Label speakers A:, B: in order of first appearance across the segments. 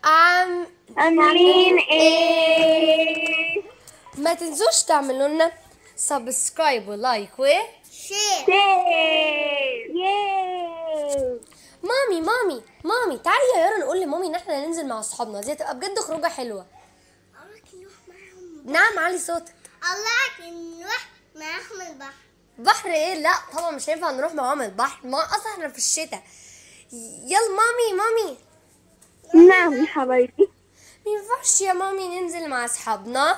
A: عم
B: عاملين ايه
A: ما تنسوش تعملوا لنا سبسكرايب ولايك و
C: شير
B: سير ياي
A: مامي مامي مامي تعالي يا يارا نقول لمامي ان احنا ننزل مع اصحابنا دي هتبقى بجد خروجه حلوه
C: الله نروح معاهم
A: نعم علي صوتك
C: الله نروح معاهم البحر
A: بحر ايه لا طبعا مش هينفع نروح معاهم البحر ما اصلا احنا في الشتاء يلا مامي مامي
B: نعم يا حبايبي
A: ما ينفعش يا مامي ننزل مع اصحابنا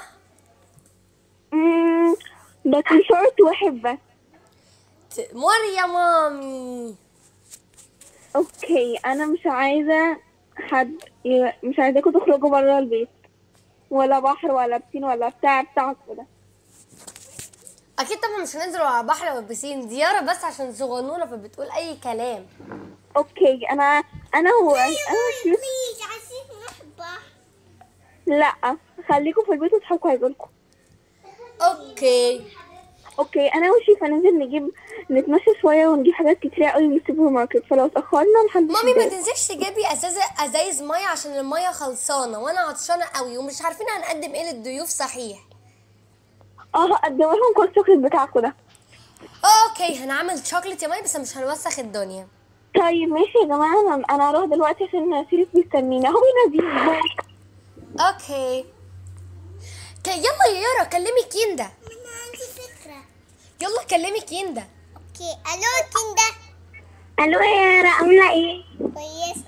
B: مم، بس شورت واحد بس
A: تأمر يا مامي
B: اوكي انا مش عايزه حد ي... مش عايزاكم تخرجوا بره البيت ولا بحر ولا بسين ولا بتاع بتاعكم ده
A: اكيد طبعا مش هننزل على البحر ولا البسين دي يارا بس عشان صغنونه فبتقول اي كلام
B: اوكي انا انا هو انا وشيف
C: بليز عايزين نروح البحر
B: لا خليكم في البيت واصحابكم هيجولكم
A: اوكي
B: اوكي انا وشيف هننزل نجيب نتمشى شويه ونجيب حاجات كتير قوي من السوبر ماركت فلو اتاخرنا محدش
A: مامي ما
B: يتضايق.
A: تنسيش تجيبي ازاز ازايز ميه عشان الميه خلصانه وانا عطشانه قوي ومش عارفين هنقدم ايه للضيوف صحيح
B: اه هقدم لهم كل الشوكليت بتاعكم ده
A: اوكي هنعمل شوكليت يا مامي بس مش هنوسخ الدنيا
B: طيب ماشي يا جماعه انا انا هروح دلوقتي عشان سيريس بيستنينا هو بيناديني باي
A: اوكي ك- يلا يا يارا كلمي كيندا
C: انا عندي فكرة
A: يلا كلمي كيندا
C: اوكي الو كندا
B: الو يا يارا عامله ايه
C: كويس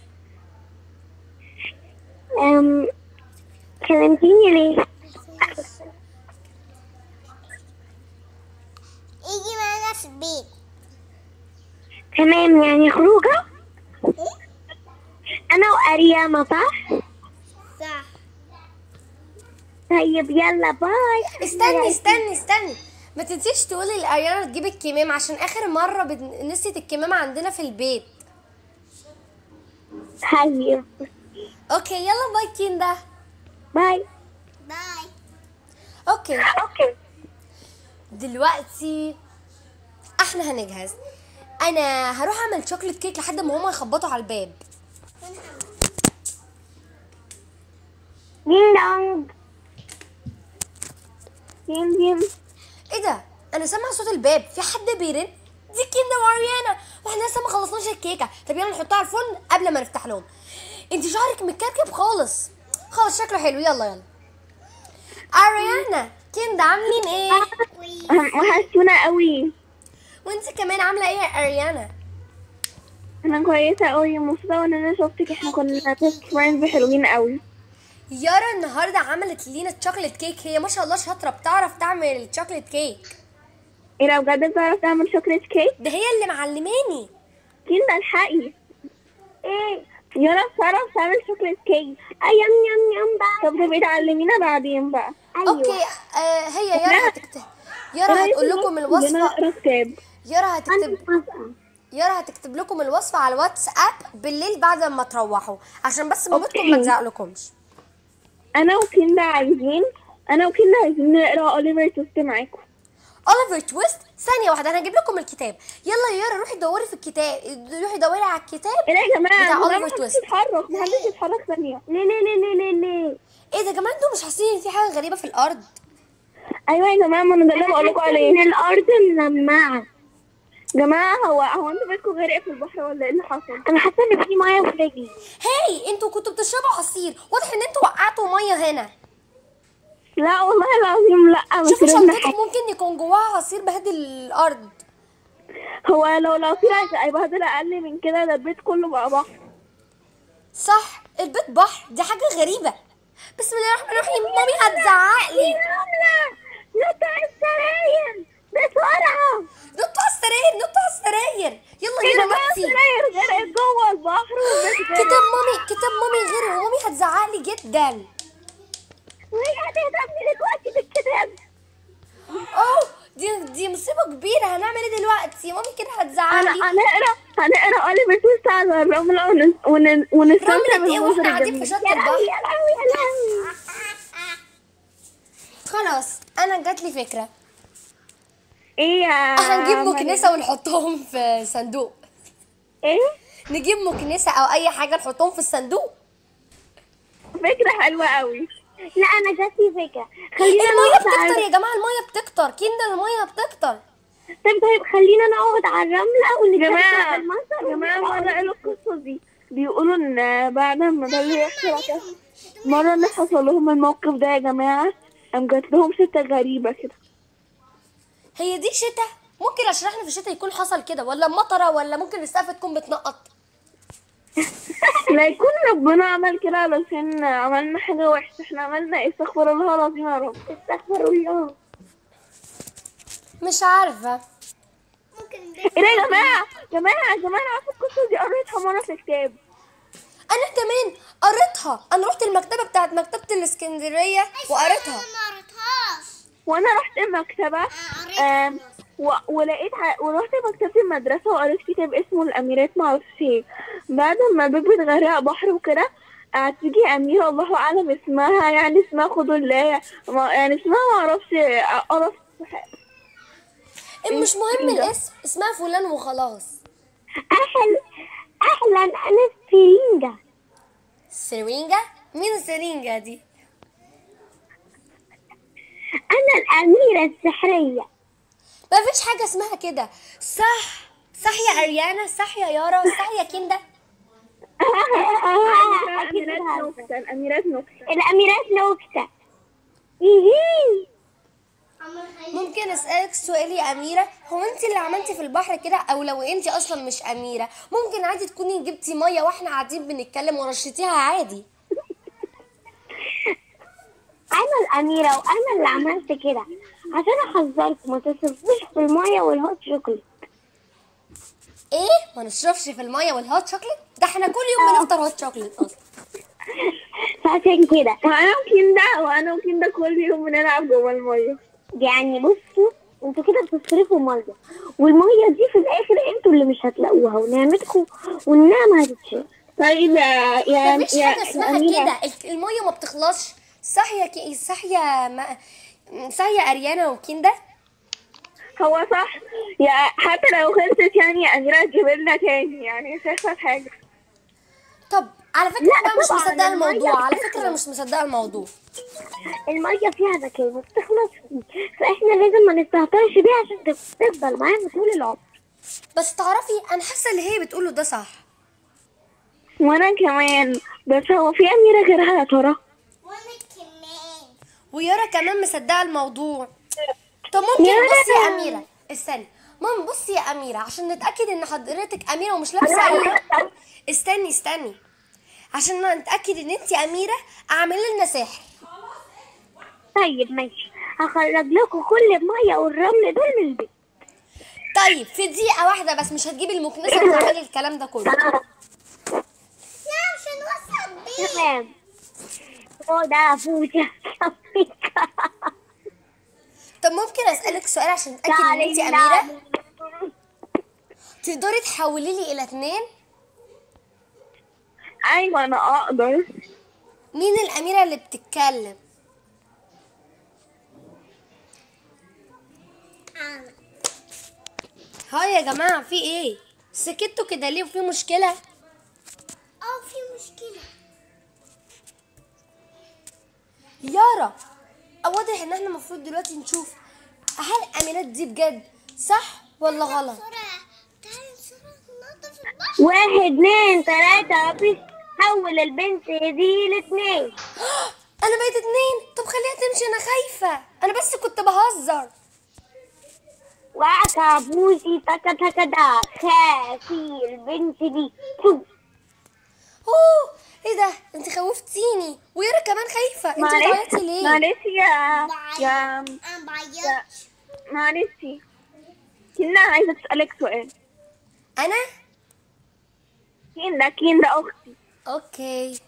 B: أم... كلمتيني ليه
C: يجي معانا في البيت
B: تمام يعني خروجه انا وارياما صح
C: صح
B: طيب يلا باي
A: استني استني استني ما تنسيش تقولي لأريانا تجيب الكمام عشان اخر مره بت... نسيت الكمام عندنا في البيت
B: طيب
A: اوكي يلا باي كيندا
B: باي
C: باي
A: اوكي
B: اوكي
A: دلوقتي احنا هنجهز انا هروح اعمل شوكليت كيك لحد ما هما يخبطوا على الباب
B: دين دونج دين دين
A: ايه ده انا سامعه صوت الباب في حد بيرن دي كيندا واريانا واحنا لسه ما خلصناش الكيكه طب يلا نحطها على الفرن قبل ما نفتح لهم انت شعرك متكركب خالص خالص شكله حلو يلا يلا اريانا كيندا عاملين ايه
B: وحشتونا قوي
A: وانت كمان عامله ايه يا اريانا
B: انا كويسه قوي مبسوطه وان انا شفتك احنا كنا بيست فريندز حلوين قوي
A: يارا النهارده عملت لينا تشوكليت كيك هي ما شاء الله شاطره بتعرف تعمل تشوكليت كيك
B: ايه لو بجد بتعرف تعمل شوكليت كيك
A: ده هي اللي معلماني
B: كندا الحقي ايه يلا بتعرف تعمل شوكليت كيك ايام يام يام بقى طب تبقي تعلمينا بعدين بقى
A: اوكي آه هي يارا هتكتب يارا هتقول لكم الوصفه
B: نقرا كتاب
A: يارا هتكتب يارا هتكتب لكم الوصفه على الواتساب بالليل بعد ما تروحوا عشان بس مامتكم ما
B: أوكي.
A: تزعلكمش
B: انا وكندا عايزين انا وكندا عايزين نقرا اوليفر توست معاكم
A: اوليفر تويست ثانيه واحده انا هجيب لكم الكتاب يلا يا يارا روحي دوري في الكتاب روحي دوري على الكتاب
B: ايه ده يا جماعه
A: بتاع
B: هو
A: أوليفر
B: محدش
A: تويست.
B: يتحرك محدش يتحرك ثانيه ليه ليه ليه ليه ليه ليه
A: ايه ده يا جماعه انتوا مش حاسين ان في حاجه غريبه في الارض
B: ايوه يا جماعه ما انا ده اللي بقول لكم عليه ان الارض ملمعه جماعه هو هو انتوا بيتكم غرق في البحر ولا ايه اللي حصل؟ انا حاسه ان في ميه في رجلي
A: هاي انتوا كنتوا بتشربوا عصير واضح ان انتوا وقعتوا ميه هنا
B: لا والله العظيم لا بس
A: شوفوا
B: ربنا
A: شنطتكم ممكن يكون جواها عصير بهدل الارض
B: هو لو العصير هيبهدل اقل من كده ده البيت كله بقى بحر
A: صح البيت بحر دي حاجه غريبه بسم الله الرحمن الرحيم مامي هتزعق لي
B: نط على السراير بسرعه
A: نطوا على السراير نطوا على السراير يلا
B: ايه
A: يلا
B: ده بقى
A: نطي
B: السراير غرقت جوه البحر والبيت غرق.
A: كتاب مامي كتاب مامي غير ومامي هتزعق لي جدا
B: وهي هتهدمني دلوقتي بالكتاب
A: اوه دي دي مصيبه كبيره هنعمل ايه دلوقتي مامي كده هتزعق
B: انا
A: لي
B: هنقرا هنقرا اوليفر تويست على الرمله ون- ون- ونستمتع
A: رملة ايه واحنا قاعدين في
B: الجميل.
A: شط
B: يا لهوي
A: البحر
B: يا لهوي يا لهوي
A: خلاص انا جات لي فكره
B: ايه يا
A: هنجيب
B: مريم؟
A: مكنسه ونحطهم في صندوق
B: ايه
A: نجيب مكنسه او اي حاجه نحطهم في الصندوق
B: فكرة حلوة قوي لا انا جاتلي فكرة خلينا
A: الميه
B: نقعد على
A: بتكتر يا جماعه الميه بتكتر كيندا الميه بتكتر
B: طيب طيب خلينا نقعد على الرملة ونتكلم
D: جماعة
B: المنظر
D: يا جماعة مرة قالوا القصة دي بيقولوا ان بعد ما ده اللي يحصل كده مرة اللي حصل لهم الموقف ده يا جماعة قام جات لهم ستة غريبة كده
A: هي دي شتاء ممكن عشان احنا في الشتاء يكون حصل كده ولا مطره ولا ممكن السقف تكون بتنقط
D: لا يكون ربنا عمل كده علشان عملنا حاجة وحشة احنا عملنا ايه استغفر الله العظيم يا رب
B: استغفر الله
A: مش عارفه
C: ممكن ده
D: ايه ده يا جماعة جماعة يا جماعة أنا عارفة القصة دي قريتها مرة في كتاب
A: انا كمان قريتها انا رحت المكتبه بتاعت مكتبه الاسكندريه وقريتها
C: ما قريتهاش
D: وانا رحت المكتبة
C: انا قريتها
D: آم، و... ولقيت ع... ورحت مكتبة المدرسة وقريت كتاب اسمه الأميرات معرفش ايه بعد ما البيت بيتغرق بحر وكده قعدت تيجي أميرة الله أعلم اسمها يعني اسمها خدوا الله ما... يعني اسمها معرفش قرف
A: إيه مش مهم
D: إيه ده؟
A: الاسم اسمها فلان وخلاص
B: اهلا اهلا انا سرينجا
A: سرينجا مين السرينجا دي
B: انا الاميرة السحرية
A: ما فيش حاجه اسمها كده صح صح يا اريانا صح يا يارا صح يا كيندا
D: الأميرات نكتة الأميرات نكتة
B: الاميرات نكتة إيهي.
A: ممكن اسالك سؤال يا اميره هو انت اللي عملتي في البحر كده او لو انت اصلا مش اميره ممكن عادي تكوني جبتي ميه واحنا قاعدين بنتكلم ورشيتيها عادي
B: انا الاميرة وانا اللي عملت كده عشان احذركم ما تصرفوش في المية والهوت شوكليت
A: ايه ما نشربش في الميه والهوت شوكليت ده احنا كل يوم بنفطر هوت شوكليت اصلا
B: فعشان كده
D: وأنا وكيندا وأنا وكيندا كل يوم بنلعب جوه المية
B: يعني بصوا انتوا كده بتصرفوا ميه والميه دي في الاخر انتوا اللي مش هتلاقوها ونعمتكم والنعمه هتتشال
D: طيب يا يا
A: مفيش
D: يا
A: حاجه اسمها
D: أميرة.
A: كده الك- الميه ما بتخلصش صح يا كي... صح يا ما... صح يا اريانا وكيندا
D: هو صح يا حتى لو خلصت يعني يا أميرة تجيب لنا تاني يعني مش هيحصل حاجة
A: طب على فكره
B: لا
A: انا مش
B: طبعاً،
A: مصدقه
B: المية
A: الموضوع على
B: بتخلص.
A: فكره انا مش مصدقه الموضوع
B: الميه فيها ذكاء ما بتخلصش فاحنا لازم ما نستهترش بيها عشان تفضل معانا طول العمر
A: بس تعرفي انا حاسه اللي هي بتقوله ده صح
D: وأنا كمان بس هو في أميرة غيرها يا ترى
C: وانا كمان
A: ويارا كمان مصدقه الموضوع طب ممكن
B: يارا.
A: بصي يا اميره استني ماما بصي يا اميره عشان نتاكد ان حضرتك اميره ومش لابسه اي استني استني عشان نتاكد ان انت اميره اعمل لنا سحر
B: طيب ماشي هخرج لكم كل الميه والرمل دول من البيت
A: طيب في دقيقه واحده بس مش هتجيبي المكنسه وتعملي الكلام ده كله
C: لا مش هنوصل بيه
B: تمام خد فوجة
A: طب ممكن اسالك سؤال عشان اتاكد ان انت اميره تقدري تحولي لي الى اتنين
D: أيوة أنا أقدر
A: مين الاميره اللي بتتكلم
C: انا
A: هاي يا جماعه في ايه سكتوا كده ليه وفي مشكله
C: اه في مشكلة
A: يارا واضح ان احنا المفروض دلوقتي نشوف هل اميرات دي بجد صح ولا غلط
C: بسرعة تعالي بسرعة ننظف البحر
B: واحد اتنين تلاتة مفيش حول البنت دي لاتنين
A: انا بقيت اتنين طب خليها تمشي انا خايفه انا بس كنت بهزر
B: وعكابوسي تكا تكا دا خافي البنت دي شوف
A: اوه ايه ده انت خوفتيني ويارا كمان خايفه انت
D: معلش
A: بتعيطي ليه
D: معلش يا يا
C: انا بعيطش
D: معلش كنا عايزة أسألك سؤال
A: انا
D: كيندا كيندا أختي
A: اوكي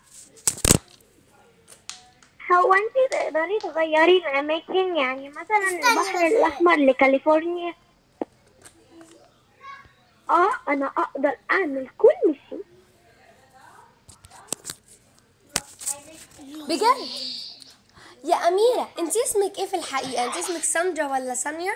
B: هو انت تقدري تغيري الاماكن يعني مثلا البحر الاحمر لكاليفورنيا اه انا اقدر اعمل كل شيء
A: بجد يا اميره انت اسمك ايه في الحقيقه انت اسمك ساندرا ولا سانيا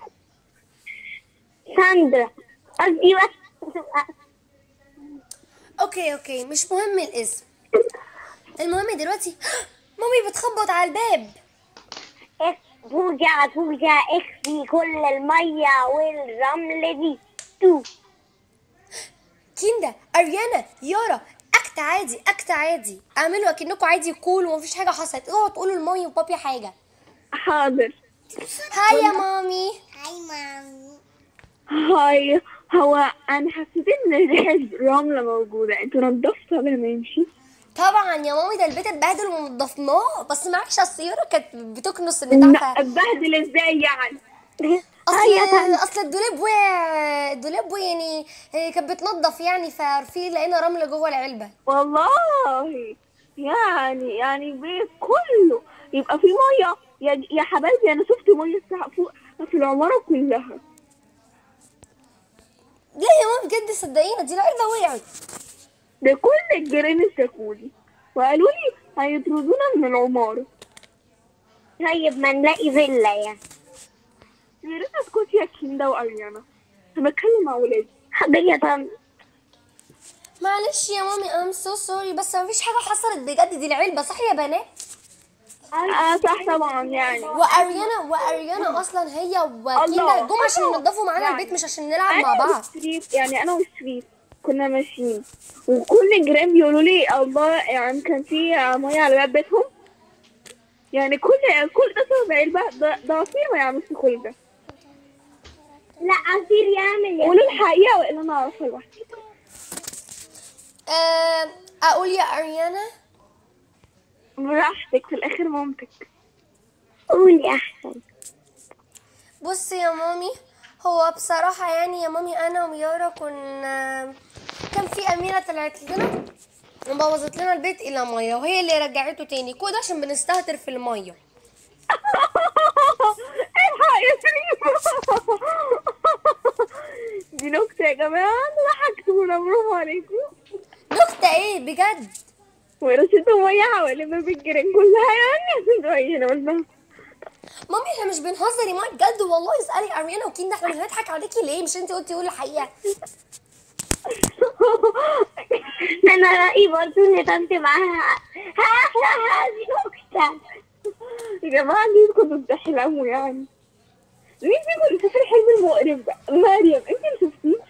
B: ساندرا قصدي بس
A: اوكي اوكي مش مهم الاسم المهم دلوقتي مامي بتخبط على الباب
B: بوجع بوجع اخفي كل المية والرمل دي تو
A: كيندا اريانا يارا اكت عادي اكت عادي اعملوا اكنكم عادي كول ومفيش حاجه حصلت اوعوا تقولوا لمامي وبابي حاجه
D: حاضر
A: هاي يا مامي
C: هاي مامي
D: هاي هو انا حسيت ان ريحة رملة موجودة انتوا نضفتوا قبل ما يمشي
A: طبعا يا مامي ده البيت اتبهدل ونضفناه بس معلش اصل يارا كانت بتكنس البتاع ف-
D: اتبهدل ازاي يعني
A: اصل اصل الدولاب وقع الدولاب وقع يعني هي كانت بتنضف يعني ففي لقينا رمل جوه العلبه
D: والله يعني يعني البيت كله يبقى في ميه يا يا حبايبي انا شفت ميه الساعة فوق في العمارة كلها
A: لا يا ماما بجد صدقينا دي العلبه وقعت
D: ده كل الجيران اشتكولي وقالوا لي هيطردونا من العمارة
B: طيب ما نلاقي فيلا يعني
D: يا ريت اسكتي يا كيندا واريانا انا بتكلم مع ولادي
B: حاضر يا طنط
A: معلش يا مامي ام سو سوري بس مفيش حاجه حصلت بجد دي العلبه صح يا بنات
D: اه صح طبعا يعني
A: واريانا واريانا اصلا هي وكيندا
D: الله،
A: جم عشان
D: الله.
A: ينضفوا معانا
D: يعني
A: البيت مش عشان نلعب مع
D: انا
A: بعض
D: وشريف يعني انا وشريف كنا ماشيين وكل الجيران بيقولوا لي الله يعني كان في ميه على باب بيتهم يعني كل كل ده سبب علبة ده ده عصير ما يعملش كل ده
B: لا عصير يعمل يا
D: قولوا الحقيقة وإلا أنا أعرفها لوحدي
A: آه، اقول يا اريانا
D: براحتك في الآخر مامتك
B: قولي احسن
A: بصي يا مامي هو بصراحة يعني يا مامي أنا ويارا كنا كان في أميرة طلعت لنا وبوظت لنا البيت إلى مية وهي اللي رجعته تاني كده عشان بنستهتر في المية
D: الحق يا شريف دي نكتة يا جماعة ضحكتونا برافو عليكم
A: نكتة إيه بجد
D: ورشتوا مية حوالين باب الجيران كلها يعني عشان قلنا
A: مامي احنا مش بنهزر يا مامي بجد والله اسألي أريانا وكيندا احنا مش هنضحك عليكي ليه مش انتي قلتي قولي الحقيقة
B: انا رأيي برضه ان طنط معاها ها ها ها دي نكتة
D: يا جماعة ليه كنتوا بتحلموا يعني مين فيكم اللي شاف الحلم المقرب ده؟ مريم انت اللي شفتيه؟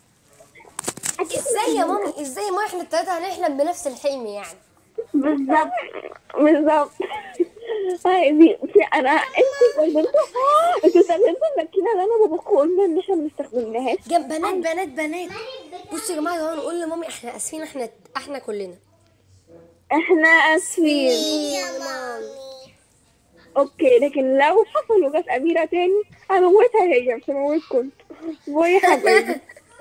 A: ازاي يا مامي ازاي ما احنا التلاتة هنحلم بنفس الحلم يعني
B: بالظبط
D: بالظبط هاي دي في انا انت استخدمتوا انتوا استخدمتوا الماكينه اللي انا باباكم قلنا ان احنا ما استخدمناهاش
A: جنب بنات بنات بنات بصوا يا جماعة يلا نقول لمامي احنا اسفين احنا احنا كلنا
D: احنا اسفين
C: يا مامي
D: اوكي لكن لو حصل وجات اميره تاني هموتها هي مش هموتكم باي يا حبايبي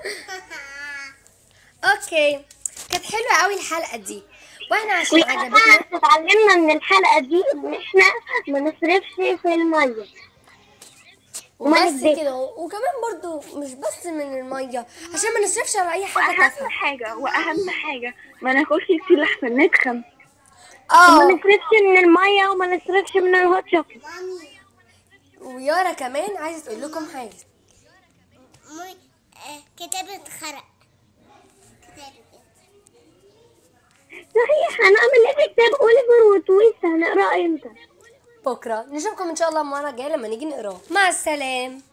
A: اوكي كانت حلوه قوي الحلقه دي واحنا عشان عجبتنا
B: اتعلمنا من الحلقة دي ان احنا ما نصرفش في المية وما
A: وبس
B: نكدبش.
A: كده وكمان برضو مش بس من الميه عشان ما نصرفش على اي حاجه
D: واهم
A: تافهه
D: حاجه واهم حاجه ما ناكلش كتير لحسن نتخن
B: ما
A: اه
B: نصرفش من المية وما نصرفش من الهوت شوكليت
C: مامي
A: ويارا كمان عايزه تقول لكم حاجه
C: مي... آه كتاب اتخرق كتاب
B: صحيح هنعمل ايه في كتاب اوليفر وتويست هنقراه امتى
A: بكره نشوفكم ان شاء الله المره الجايه لما نيجي نقراه مع السلامه